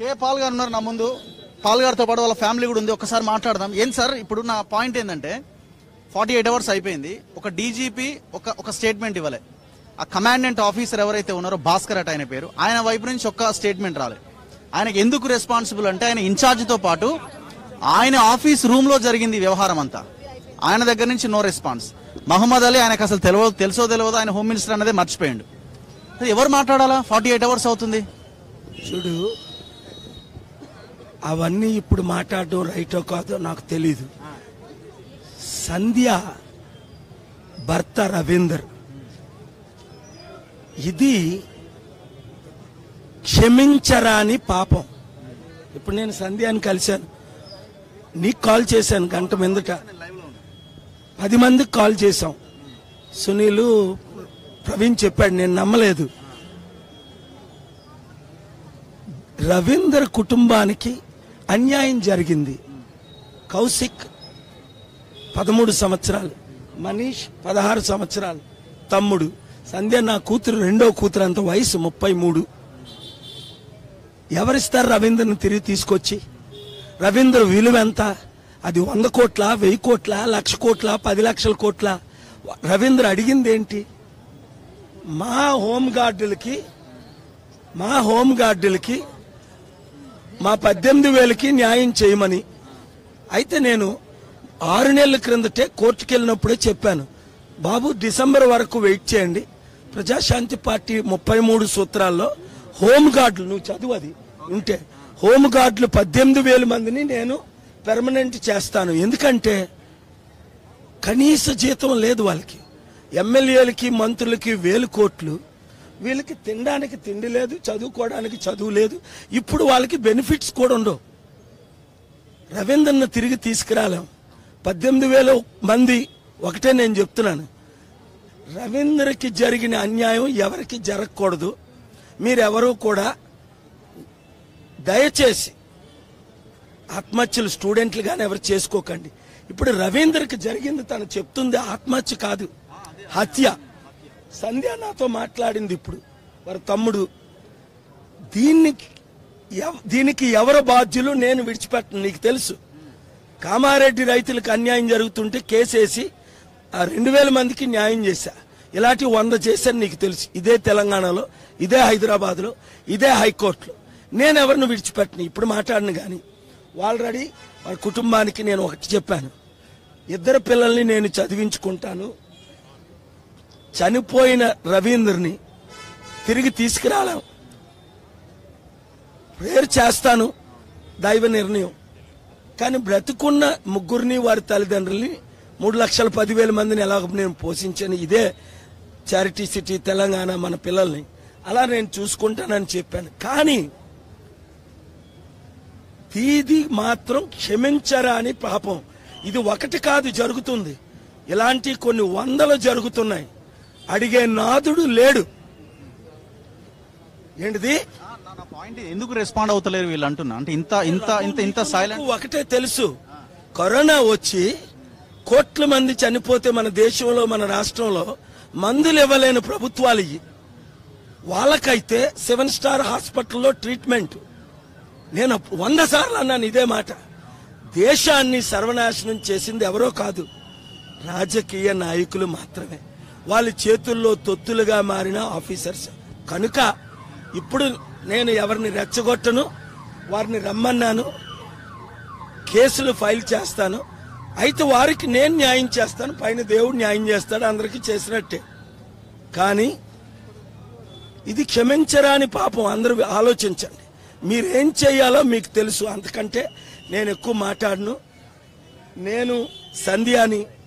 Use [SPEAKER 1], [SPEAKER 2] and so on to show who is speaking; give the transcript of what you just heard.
[SPEAKER 1] కే Paul గారు ఉన్నారు నా ముందు పాల్ గారితో పాటు వాళ్ళ ఫ్యామిలీ కూడా ఉంది ఒకసారి మాట్లాడదాం ఏం సార్ ఇప్పుడు నా పాయింట్ ఏంటంటే ఫార్టీ ఎయిట్ అవర్స్ అయిపోయింది ఒక డీజీపీ ఒక ఒక స్టేట్మెంట్ ఇవ్వలే ఆ కమాండెంట్ ఆఫీసర్ ఎవరైతే ఉన్నారో భాస్కర్ అట్ ఆయన పేరు ఆయన వైపు నుంచి ఒక్క స్టేట్మెంట్ రాలే ఆయనకి ఎందుకు రెస్పాన్సిబుల్ అంటే ఆయన ఇన్ఛార్జ్ తో పాటు ఆయన ఆఫీస్ రూమ్ లో జరిగింది ఈ వ్యవహారం అంతా ఆయన దగ్గర నుంచి నో రెస్పాన్స్ మహమ్మద్ అలీ ఆయనకు అసలు తెలియదు తెలుసో తెలియదు ఆయన హోమ్ మినిస్టర్ అనేది మర్చిపోయాడు అది ఎవరు మాట్లాడాలా ఫార్టీ ఎయిట్ అవర్స్ అవుతుంది
[SPEAKER 2] చూడు అవన్నీ ఇప్పుడు మాట్లాడడం రైటో కాదో నాకు తెలీదు సంధ్య భర్త రవీందర్ ఇది క్షమించరాని పాపం ఇప్పుడు నేను సంధ్యాని కలిశాను నీకు కాల్ చేశాను గంట మీదట పది మందికి కాల్ చేశాం సునీలు ప్రవీణ్ చెప్పాడు నేను నమ్మలేదు రవీందర్ కుటుంబానికి అన్యాయం జరిగింది కౌశిక్ పదమూడు సంవత్సరాలు మనీష్ పదహారు సంవత్సరాలు తమ్ముడు సంధ్య నా కూతురు రెండో కూతురు అంత వయసు ముప్పై మూడు ఎవరిస్తారు రవీంద్రని తిరిగి తీసుకొచ్చి రవీంద్ర విలువ ఎంత అది వంద కోట్ల వెయ్యి కోట్ల లక్ష కోట్ల పది లక్షల కోట్ల రవీంద్ర అడిగింది ఏంటి మా హోమ్ గార్డులకి మా హోమ్ గార్డులకి మా పద్దెనిమిది వేలకి న్యాయం చేయమని అయితే నేను ఆరు నెలల క్రిందటే కోర్టుకు వెళ్ళినప్పుడే చెప్పాను బాబు డిసెంబర్ వరకు వెయిట్ చేయండి ప్రజాశాంతి పార్టీ ముప్పై మూడు సూత్రాల్లో హోమ్ గార్డులు నువ్వు చదువు అది ఉంటే హోమ్ గార్డులు పద్దెనిమిది వేల మందిని నేను పెర్మనెంట్ చేస్తాను ఎందుకంటే కనీస జీతం లేదు వాళ్ళకి ఎమ్మెల్యేలకి మంత్రులకి వేలు కోట్లు వీళ్ళకి తినడానికి తిండి లేదు చదువుకోవడానికి చదువు లేదు ఇప్పుడు వాళ్ళకి బెనిఫిట్స్ కూడా ఉండవు రవీంద్రను తిరిగి తీసుకురాలేం పద్దెనిమిది వేల మంది ఒకటే నేను చెప్తున్నాను రవీంద్రకి జరిగిన అన్యాయం ఎవరికి జరగకూడదు మీరెవరూ కూడా దయచేసి ఆత్మహత్యలు స్టూడెంట్లు కానీ ఎవరు చేసుకోకండి ఇప్పుడు రవీంద్రకి జరిగింది తను చెప్తుంది ఆత్మహత్య కాదు హత్య సంధ్య నాతో మాట్లాడింది ఇప్పుడు వారి తమ్ముడు దీన్ని ఎవ- దీనికి ఎవరు బాధ్యులు నేను విడిచిపెట్టను నీకు తెలుసు కామారెడ్డి రైతులకు అన్యాయం జరుగుతుంటే కేసేసి ఆ రెండు వేల మందికి న్యాయం చేశా ఇలాంటి వంద చేశాను నీకు తెలుసు ఇదే తెలంగాణలో ఇదే హైదరాబాద్లో ఇదే హైకోర్టులో నేను ఎవరిని విడిచిపెట్టను ఇప్పుడు మాట్లాడను కానీ ఆల్రెడీ వాళ్ళ కుటుంబానికి నేను ఒకటి చెప్పాను ఇద్దరు పిల్లల్ని నేను చదివించుకుంటాను చనిపోయిన రవీంద్రని తిరిగి తీసుకురాలేం ప్రేయర్ చేస్తాను దైవ నిర్ణయం కానీ బ్రతుకున్న ముగ్గురిని వారి తల్లిదండ్రుల్ని మూడు లక్షల పదివేల మందిని ఎలాగ నేను పోషించాను ఇదే చారిటీ సిటీ తెలంగాణ మన పిల్లల్ని అలా నేను చూసుకుంటానని చెప్పాను కానీ ఇది మాత్రం క్షమించరాని పాపం ఇది ఒకటి కాదు జరుగుతుంది ఇలాంటి కొన్ని వందలు జరుగుతున్నాయి అడిగే నాదుడు లేడు ఏంటిది
[SPEAKER 1] నా పాయింట్ ఎందుకు రెస్పాండ్ అవుతలేరు వీళ్ళు అంటున్నా అంటే ఇంత ఇంత ఇంత ఇంత సైలెంట్
[SPEAKER 2] నాకు ఒకటే తెలుసు కరోనా వచ్చి కోట్ల మంది చనిపోతే మన దేశంలో మన రాష్ట్రంలో మందులు ఇవ్వలేని ప్రభుత్వాలు ఇవి వాళ్ళకైతే సెవెన్ స్టార్ హాస్పిటల్లో ట్రీట్మెంట్ నేను అప్పు- వంద సార్లు అన్నాను ఇదే మాట దేశాన్ని సర్వనాశనం చేసింది ఎవరో కాదు రాజకీయ నాయకులు మాత్రమే వాళ్ళ చేతుల్లో తొత్తులుగా మారిన ఆఫీసర్స్ కనుక ఇప్పుడు నేను ఎవరిని రెచ్చగొట్టను వారిని రమ్మన్నాను కేసులు ఫైల్ చేస్తాను అయితే వారికి నేను న్యాయం చేస్తాను పైన దేవుడు న్యాయం చేస్తాడు అందరికీ చేసినట్టే కానీ ఇది క్షమించరాని పాపం అందరూ ఆలోచించండి మీరేం చేయాలో మీకు తెలుసు అంతకంటే నేను ఎక్కువ మాట్లాడను నేను సంధ్యాని